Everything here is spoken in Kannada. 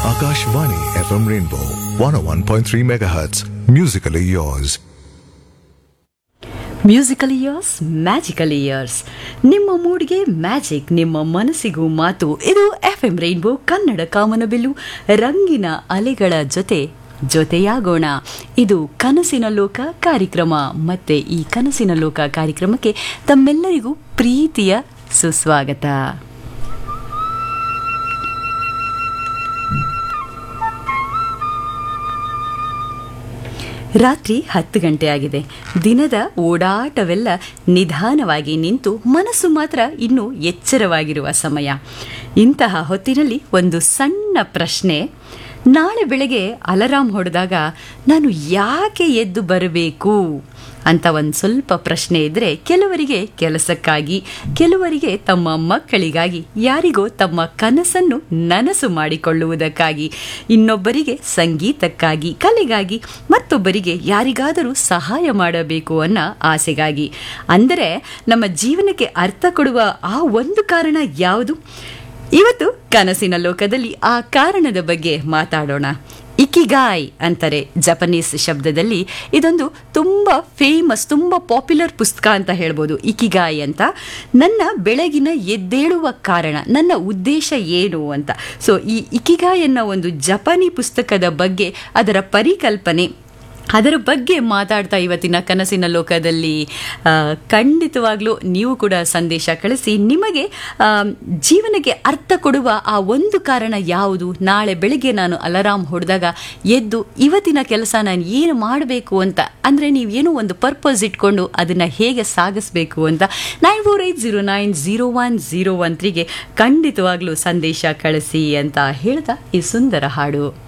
Akashvani FM Rainbow 101.3 MHz. Musically yours. Musical years magical years ನಿಮ್ಮ ಮೂಡ್ಗೆ ಮ್ಯಾಜಿಕ್ ನಿಮ್ಮ ಮನಸ್ಸಿಗೂ ಮಾತು ಇದು ಎಫ್ ಎಂ ರೈನ್ಬೋ ಕನ್ನಡ ಕಾಮನಬಿಲ್ಲು ರಂಗಿನ ಅಲೆಗಳ ಜೊತೆ ಜೊತೆಯಾಗೋಣ ಇದು ಕನಸಿನ ಲೋಕ ಕಾರ್ಯಕ್ರಮ ಮತ್ತೆ ಈ ಕನಸಿನ ಲೋಕ ಕಾರ್ಯಕ್ರಮಕ್ಕೆ ತಮ್ಮೆಲ್ಲರಿಗೂ ಪ್ರೀತಿಯ ಸುಸ್ವಾಗತ ರಾತ್ರಿ ಹತ್ತು ಗಂಟೆ ಆಗಿದೆ ದಿನದ ಓಡಾಟವೆಲ್ಲ ನಿಧಾನವಾಗಿ ನಿಂತು ಮನಸ್ಸು ಮಾತ್ರ ಇನ್ನೂ ಎಚ್ಚರವಾಗಿರುವ ಸಮಯ ಇಂತಹ ಹೊತ್ತಿನಲ್ಲಿ ಒಂದು ಸಣ್ಣ ಪ್ರಶ್ನೆ ನಾಳೆ ಬೆಳಗ್ಗೆ ಅಲಾರಾಮ್ ಹೊಡೆದಾಗ ನಾನು ಯಾಕೆ ಎದ್ದು ಬರಬೇಕು ಅಂತ ಒಂದು ಸ್ವಲ್ಪ ಪ್ರಶ್ನೆ ಇದ್ದರೆ ಕೆಲವರಿಗೆ ಕೆಲಸಕ್ಕಾಗಿ ಕೆಲವರಿಗೆ ತಮ್ಮ ಮಕ್ಕಳಿಗಾಗಿ ಯಾರಿಗೋ ತಮ್ಮ ಕನಸನ್ನು ನನಸು ಮಾಡಿಕೊಳ್ಳುವುದಕ್ಕಾಗಿ ಇನ್ನೊಬ್ಬರಿಗೆ ಸಂಗೀತಕ್ಕಾಗಿ ಕಲೆಗಾಗಿ ಮತ್ತೊಬ್ಬರಿಗೆ ಯಾರಿಗಾದರೂ ಸಹಾಯ ಮಾಡಬೇಕು ಅನ್ನೋ ಆಸೆಗಾಗಿ ಅಂದರೆ ನಮ್ಮ ಜೀವನಕ್ಕೆ ಅರ್ಥ ಕೊಡುವ ಆ ಒಂದು ಕಾರಣ ಯಾವುದು ಇವತ್ತು ಕನಸಿನ ಲೋಕದಲ್ಲಿ ಆ ಕಾರಣದ ಬಗ್ಗೆ ಮಾತಾಡೋಣ ಇಕಿಗಾಯ್ ಅಂತಾರೆ ಜಪನೀಸ್ ಶಬ್ದದಲ್ಲಿ ಇದೊಂದು ತುಂಬ ಫೇಮಸ್ ತುಂಬ ಪಾಪ್ಯುಲರ್ ಪುಸ್ತಕ ಅಂತ ಹೇಳ್ಬೋದು ಇಕಿಗಾಯ್ ಅಂತ ನನ್ನ ಬೆಳಗಿನ ಎದ್ದೇಳುವ ಕಾರಣ ನನ್ನ ಉದ್ದೇಶ ಏನು ಅಂತ ಸೊ ಈ ಇಕಿಗಾಯ್ ಅನ್ನೋ ಒಂದು ಜಪಾನಿ ಪುಸ್ತಕದ ಬಗ್ಗೆ ಅದರ ಪರಿಕಲ್ಪನೆ ಅದರ ಬಗ್ಗೆ ಮಾತಾಡ್ತಾ ಇವತ್ತಿನ ಕನಸಿನ ಲೋಕದಲ್ಲಿ ಆ, ಖಂಡಿತವಾಗ್ಲೂ ನೀವು ಕೂಡ ಸಂದೇಶ ಕಳಿಸಿ ನಿಮಗೆ ಆ, ಜೀವನಕ್ಕೆ ಅರ್ಥ ಕೊಡುವ ಆ ಒಂದು ಕಾರಣ ಯಾವುದು ನಾಳೆ ಬೆಳಿಗ್ಗೆ ನಾನು ಅಲಾರಾಮ್ ಹೊಡೆದಾಗ ಎದ್ದು ಇವತ್ತಿನ ಕೆಲಸ ನಾನು ಏನು ಮಾಡಬೇಕು ಅಂತ ಅಂದರೆ ನೀವು ಏನೋ ಒಂದು ಪರ್ಪಸ್ ಇಟ್ಕೊಂಡು ಅದನ್ನು ಹೇಗೆ ಸಾಗಿಸ್ಬೇಕು ಅಂತ nine four eight zero nine zero one zero one ತ್ರೀಗೆ ಖಂಡಿತವಾಗ್ಲೂ ಸಂದೇಶ ಕಳಿಸಿ ಅಂತ ಹೇಳ್ತಾ ಈ ಸುಂದರ ಹಾಡು